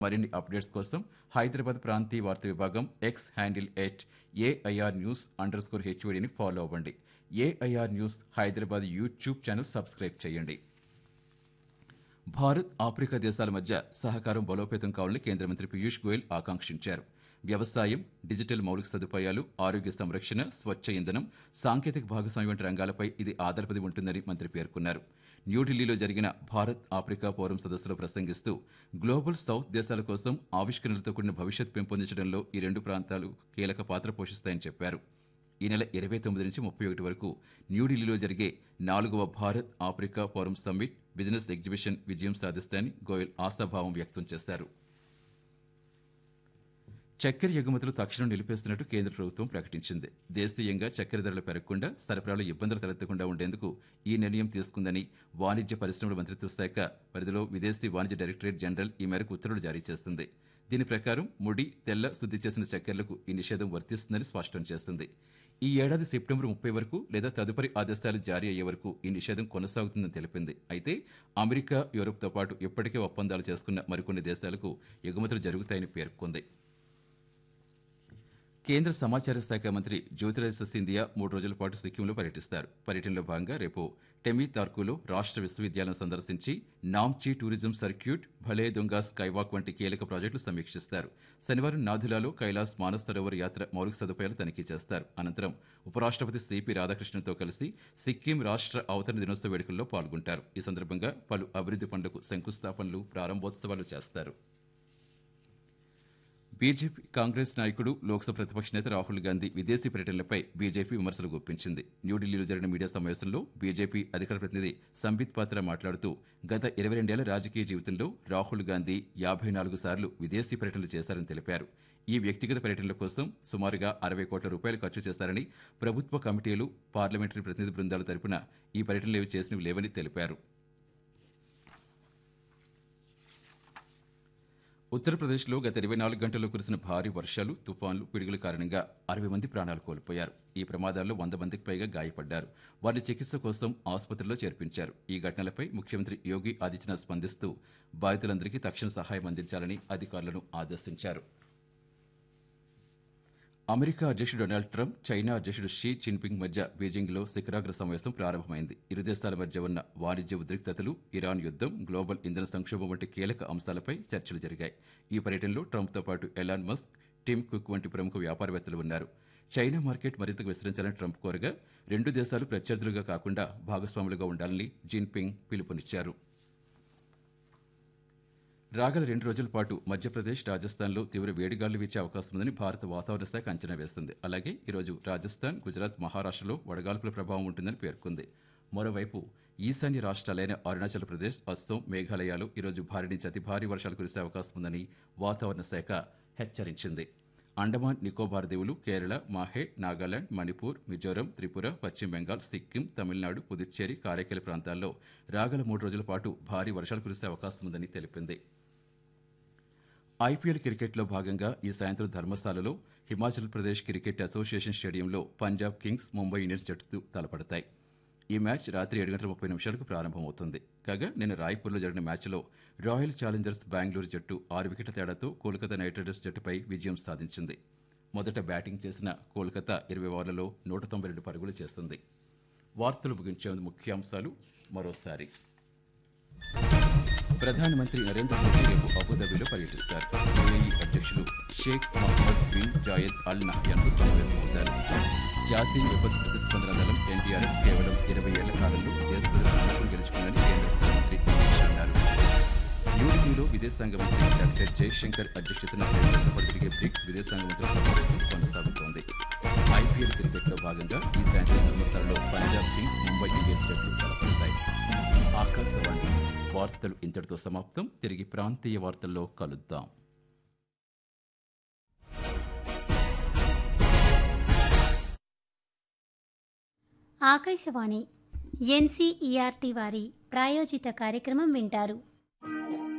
మరిన్ని అప్డేట్స్ కోసం హైదరాబాద్ ప్రాంతీయ వార్తా విభాగం X handle at AIR news underscore హెచ్వడిని ఫాలో అవ్వండి AIR news Hyderabad YouTube channel subscribe చేయండి భారత్ ఆఫ్రికా దేశాల మధ్య సహకారం బలోపేతం కావాలని కేంద్ర మంత్రి పీయూష్ గోయల్ ఆకాంక్షించారు వ్యవసాయం డిజిటల్ మౌలిక సదుపాయాలు ఆరోగ్య సంరక్షణ స్వచ్ఛ ఇంధనం సాంకేతిక భాగస్వామ్యం వంటి రంగాలపై ఇది ఆధారపడి ఉంటుందని మంత్రి పేర్కొన్నారు న్యూఢిల్లీలో జరిగిన భారత్ ఆఫ్రికా ఫోరం సదస్సులో ప్రసంగిస్తూ గ్లోబల్ సౌత్ దేశాల కోసం ఆవిష్కరణలతో కూడిన భవిష్యత్ పెంపొందించడంలో ఈ రెండు ప్రాంతాలు కీలక పాత్ర పోషిస్తాయని చెప్పారు ఈ నెల ఇరవై తొమ్మిది నుంచి ముప్పై ఒకటి వరకు న్యూఢిల్లీలో జరిగే నాలుగవ Bharat Africa forum summit business exhibition విజయం సాధిస్తాయని గోయల్ ఆశాభావం వ్యక్తం చేశారు చక్కెర ఎగుమతులు తక్షణం నిలిపేస్తున్నట్టు కేంద్ర ప్రభుత్వం ప్రకటించింది దేశీయంగా చక్కెర ధరలు పెరగకుండా సరఫరాలో ఇబ్బందులు తలెత్తకుండా ఉండేందుకు ఈ నిర్ణయం తీసుకుందని వాణిజ్య పరిశ్రమల మంత్రిత్వ శాఖ పరిధిలో విదేశీ వాణిజ్య డైరెక్టరేట్ జనరల్ ఈ మేరకు ఉత్తర్వులు జారీ చేస్తుంది దీని ప్రకారం ముడి తెల్ల శుద్ధి చేసిన చక్కెరలకు ఈ నిషేధం వర్తిస్తుందని స్పష్టం చేస్తుంది ఈ ఏడాది సెప్టెంబర్ ముప్పై వరకు లేదా తదుపరి ఆదేశాలు జారీ అయ్యే వరకు ఈ నిషేధం కొనసాగుతుందని తెలిపింది అయితే అమెరికా యూరప్తో పాటు ఇప్పటికే ఒప్పందాలు చేసుకున్న మరికొన్ని దేశాలకు ఎగుమతులు జరుగుతాయని పేర్కొంది కేంద్ర సమాచార శాఖ మంత్రి జ్యోతిరాదిత్య సింధియా మూడు రోజుల పాటు సిక్కింలో పర్యటిస్తారు పర్యటనలో భాగంగా రేపు టెమీ తార్కులో రాష్ట్ర విశ్వవిద్యాలయం సందర్శించి నామ్చీ టూరిజం సర్క్యూట్ భలే దొంగ స్కైవాక్ వంటి కీలక ప్రాజెక్టులు సమీక్షిస్తారు శనివారం నాథులాలో కైలాస్ మానస్ సరోవర్ యాత్ర మౌలిక సదుపాయాలు తనిఖీ చేస్తారు అనంతరం ఉపరాష్ట్రపతి సిపి రాధాకృష్ణన్తో కలిసి సిక్కిం రాష్ట్ర అవతరణ దినోత్సవ వేడుకల్లో పాల్గొంటారు ఈ సందర్భంగా పలు అభివృద్ధి పనులకు శంకుస్థాపనలు ప్రారంభోత్సవాలు చేస్తారు బీజేపీ కాంగ్రెస్ నాయకుడు లోక్సభ ప్రతిపక్ష నేత రాహుల్ గాంధీ విదేశీ పర్యటనలపై బీజేపీ విమర్శలు గుప్పించింది న్యూఢిల్లీలో జరిగిన మీడియా సమావేశంలో బీజేపీ అధికార ప్రతినిధి సంబిత్ పాత్ర మాట్లాడుతూ గత ఇరవై రెండేళ్ల రాజకీయ జీవితంలో రాహుల్ గాంధీ యాభై నాలుగు సార్లు విదేశీ పర్యటనలు చేశారని తెలిపారు ఈ వ్యక్తిగత పర్యటనల కోసం సుమారుగా అరవై కోట్ల రూపాయలు ఖర్చు చేశారని ప్రభుత్వ కమిటీలు పార్లమెంటరీ ప్రతినిధి బృందాల తరపున ఈ పర్యటనలు చేసినవి లేవని తెలిపారు ఉత్తరప్రదేశ్లో గత ఇరవై నాలుగు గంటల్లో కురిసిన భారీ వర్షాలు తుఫాన్లు పిడుగుల కారణంగా అరవై మంది ప్రాణాలు కోల్పోయారు ఈ ప్రమాదాల్లో వంద మందికి పైగా గాయపడ్డారు వారిని చికిత్స కోసం ఆసుపత్రిలో చేర్పించారు ఈ ఘటనలపై ముఖ్యమంత్రి యోగి ఆదిత్యనాథ్ స్పందిస్తూ బాధితులందరికీ తక్షణ సహాయం అందించాలని అధికారులను ఆదేశించారు అమెరికా అధ్యక్షుడు డొనాల్డ్ ట్రంప్ చైనా అధ్యక్షుడు షీ జిన్పింగ్ మధ్య బీజింగ్లో శిఖరాగ్ర సమావేశం ప్రారంభమైంది ఇరు దేశాల మధ్య ఉన్న వాణిజ్య ఉద్రిక్తతలు ఇరాన్ యుద్ధం గ్లోబల్ ఇంధన సంక్షోభం వంటి కీలక అంశాలపై చర్చలు జరిగాయి ఈ పర్యటనలో ట్రంప్తో పాటు ఎలాన్ మస్క్ టిమ్ కుక్ వంటి ప్రముఖ వ్యాపారవేత్తలు ఉన్నారు చైనా మార్కెట్ మరింతగా విస్తరించాలని ట్రంప్ కోరగా రెండు దేశాలు ప్రత్యర్థులుగా కాకుండా భాగస్వాములుగా ఉండాలని జిన్పింగ్ పిలుపునిచ్చారు రాగల రెండు రోజుల పాటు మధ్యప్రదేశ్ రాజస్థాన్లో తీవ్ర వేడిగాలు వీచే అవకాశం ఉందని భారత వాతావరణ శాఖ అంచనా వేస్తుంది అలాగే ఈరోజు రాజస్థాన్ గుజరాత్ మహారాష్ట్రలో వడగాల్పుల ప్రభావం ఉంటుందని పేర్కొంది మరోవైపు ఈశాన్య రాష్ట్రాలైన అరుణాచల్ ప్రదేశ్ అస్సోం మేఘాలయాలు ఈరోజు భారీ నుంచి అతి భారీ వర్షాలు కురిసే అవకాశం ఉందని వాతావరణ శాఖ హెచ్చరించింది అండమాన్ నికోబార్ దీవులు కేరళ మాహే నాగాలాండ్ మణిపూర్ మిజోరం త్రిపుర పశ్చిమ బెంగాల్ సిక్కిం తమిళనాడు పుదుచ్చేరి కారైకల ప్రాంతాల్లో రాగల మూడు రోజుల పాటు భారీ వర్షాలు కురిసే అవకాశం ఉందని తెలిపింది ఐపీఎల్ క్రికెట్లో భాగంగా ఈ సాయంత్రం ధర్మశాలలో హిమాచల్ ప్రదేశ్ క్రికెట్ అసోసియేషన్ స్టేడియంలో పంజాబ్ కింగ్స్ ముంబై ఇండియన్స్ జట్టు తలపడతాయి ఈ మ్యాచ్ రాత్రి ఏడు గంటల ముప్పై నిమిషాలకు ప్రారంభమవుతుంది కాగా నిన్న రాయ్పూర్లో జరిగిన మ్యాచ్లో రాయల్ ఛాలెంజర్స్ బెంగళూరు జట్టు ఆరు వికెట్ల తేడాతో కోల్కతా నైట్ రైడర్స్ జట్టుపై విజయం సాధించింది మొదట బ్యాటింగ్ చేసిన కోల్కతా ఇరవై ఓవర్లలో నూట తొంభై రెండు పరుగులు చేస్తుంది వార్తలు ముగించే ముఖ్యాంశాలు మరోసారి ప్రధానమంత్రి నరేంద్ర మోదీ రేపు అబుదాబిలో పర్యటిస్తారు యుఏఈ అధ్యక్షులు Sheikh Mohamed bin Zayed Al నహ్యాన్తో సమావేశమవుతారు జాతీయ విపత్తు ప్రతిస్పందన దళం ఎన్డీఆర్ఎఫ్ కేవలం ఇరవై ఏళ్ల కాలంలో దేశ ప్రజల నమ్మకం గెలుచుకుందని కేంద్ర ముఖ్యమంత్రి అమిత్ షా అన్నారు న్యూఢిల్లీలో విదేశాంగ మంత్రి డాక్టర్ జయశంకర్ అధ్యక్షతన రెండు రోజుల పాటు జరిగే బ్రిక్స్ విదేశాంగ మంత్రుల సమావేశం కొనసాగుతోంది ఐపీఎల్ క్రికెట్లో భాగంగా ఈ సాయంత్రం ధర్మస్థలంలో పంజాబ్ కింగ్స్ ముంబై ఇండియన్స్ జట్లు తలపడతాయి ఆకాశవాణి వార్తలు ఇంతటితో సమాప్తం తిరిగి ప్రాంతీయ వార్తల్లో కలుద్దాం ఆకాశవాణి ఎన్సీఈఆర్టీ వారి ప్రాయోజిత కార్యక్రమం వింటారు